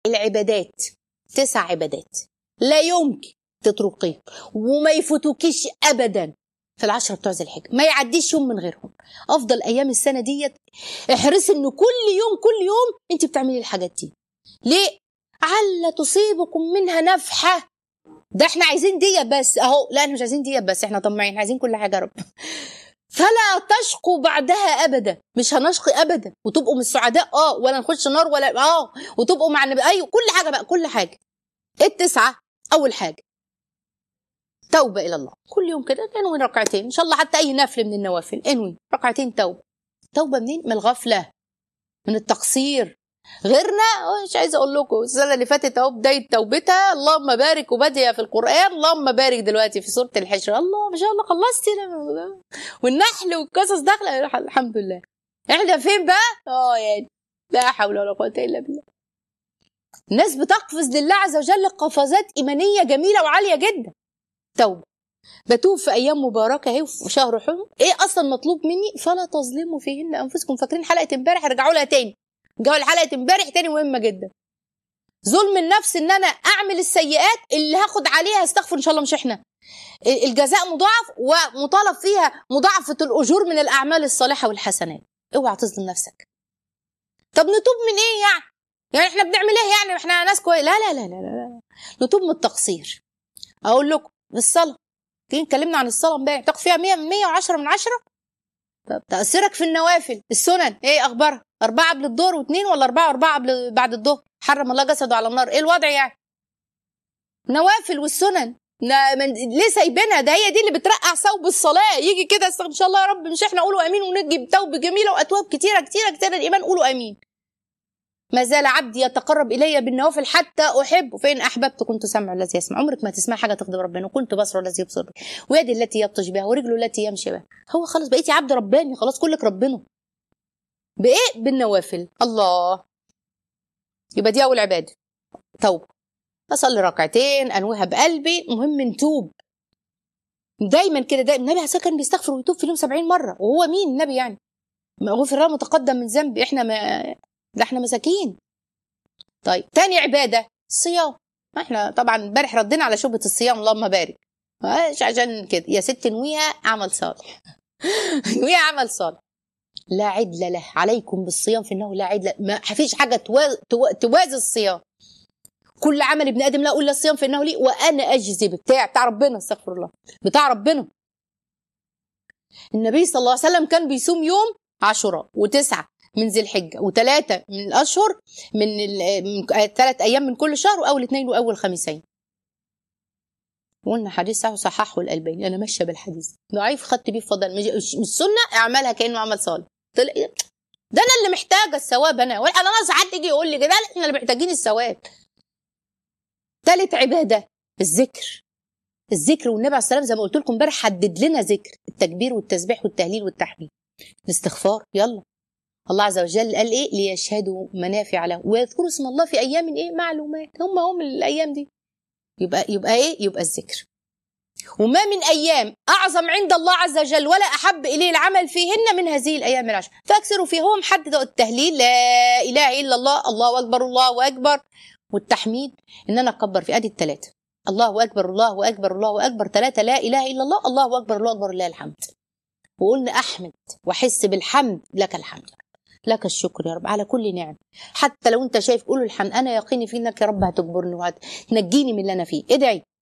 العبادات تسع عبادات لا يمكن تتركيه وما يفوتوكيش ابدا في العشرة بتوع ذي الحجة ما يعديش يوم من غيرهم افضل ايام السنة ديت احرصي ان كل يوم كل يوم انت بتعملي الحاجات دي ليه عل تصيبكم منها نفحة ده احنا عايزين دي بس اهو لا احنا مش عايزين دي بس احنا طماعين عايزين كل حاجة يا رب فلا تشقوا بعدها ابدا مش هنشقي ابدا وتبقوا من السعداء اه ولا نخش نار ولا اه وتبقوا مع النبي ايوه كل حاجه بقى كل حاجه التسعه اول حاجه توبه الى الله كل يوم كده انوي ركعتين ان شاء الله حتى اي نفل من النوافل انوي ركعتين توبه توبه منين من الغفله من التقصير غيرنا مش عايزه اقول لكم السنه اللي فاتت اهو بدايه توبتها اللهم بارك وباديه في القران اللهم بارك دلوقتي في سوره الحشر الله ما شاء الله خلصتي والنحل والقصص داخله الحمد لله احنا فين بقى اه يعني لا حول ولا قوه الا بالله الناس بتقفز لله عز وجل قفزات ايمانيه جميله وعاليه جدا توبه بتوب في ايام مباركه اهي وفي شهر حلم ايه اصلا مطلوب مني فلا تظلموا فيهن انفسكم فاكرين حلقه امبارح ارجعوا لها تاني جو الحلقه امبارح تاني مهمه جدا ظلم النفس ان انا اعمل السيئات اللي هاخد عليها استغفر ان شاء الله مش احنا الجزاء مضاعف ومطالب فيها مضاعفه الاجور من الاعمال الصالحه والحسنات اوعى تظلم نفسك طب نتوب من ايه يعني يعني احنا بنعمل ايه يعني احنا ناس كويس لا لا لا لا لا نتوب من التقصير اقول لكم الصلاه تيجي اتكلمنا عن الصلاه امبارح تاخد فيها 100 من 110 من 10 طب تاثيرك في النوافل السنن ايه اخبارها أربعة قبل الظهر واثنين ولا أربعة أربعة قبل بعد الظهر حرم الله جسده على النار إيه الوضع يعني نوافل والسنن ليه سايبينها ده هي دي اللي بترقع ثوب الصلاة يجي كده ان شاء الله يا رب مش احنا قولوا امين ونجي بتوب جميلة واتواب كتيرة كتيرة كتيرة الايمان قولوا امين ما زال عبدي يتقرب الي بالنوافل حتى احبه فان احببت كنت سمع الذي يسمع عمرك ما تسمع حاجه تغضب ربنا وكنت بصره الذي يبصر به ويدي التي يبطش بها ورجله التي يمشي بها هو خلاص بقيتي عبد رباني خلاص كلك ربنا بايه بالنوافل الله يبقى دي اول عباده توبه اصلي ركعتين انويها بقلبي المهم نتوب دايما كده دايما النبي عليه كان بيستغفر ويتوب في اليوم 70 مره وهو مين النبي يعني ما غفر له متقدم من ذنب احنا ما ده احنا مساكين طيب تاني عباده الصيام احنا طبعا امبارح ردينا على شبهه الصيام اللهم بارك مش عشان كده يا ست نويها عمل صالح نويها عمل صالح لا عدل له عليكم بالصيام فانه لا عدل ما فيش حاجه توازي الصيام كل عمل ابن ادم لا الا الصيام فانه لي وانا اجزي بتاع بتاع ربنا استغفر الله بتاع ربنا النبي صلى الله عليه وسلم كان بيصوم يوم عاشوراء وتسعه من ذي الحجه وثلاثه من الاشهر من, من ثلاث ايام من كل شهر واول اثنين واول خميسين قلنا حديث صحيح صححه الالباني انا ماشيه بالحديث ضعيف خدت بيه فضل مش سنه اعملها كانه عمل صالح طلع ده انا اللي محتاجه الثواب انا ولا انا ساعات يجي يقول لي كده احنا اللي محتاجين الثواب ثالث عباده الذكر الذكر والنبي عليه السلام زي ما قلت لكم امبارح حدد لنا ذكر التكبير والتسبيح والتهليل والتحميد الاستغفار يلا الله عز وجل قال ايه ليشهدوا منافع له ويذكروا اسم الله في ايام ايه معلومات هم هم الايام دي يبقى يبقى ايه يبقى الذكر وما من ايام اعظم عند الله عز وجل ولا احب اليه العمل فيهن من هذه الايام العشر فاكثروا فيه هو محدد التهليل لا اله الا الله الله اكبر الله اكبر والتحميد ان انا اكبر في ادي الثلاثه الله اكبر الله اكبر الله اكبر ثلاثه لا اله الا الله الله اكبر الله اكبر لله الحمد وقلنا احمد واحس بالحمد لك الحمد لك الشكر يا رب على كل نعم حتى لو انت شايف قول الحمد انا يقيني في انك يا رب هتجبرني وهتنجيني من اللي انا فيه ادعي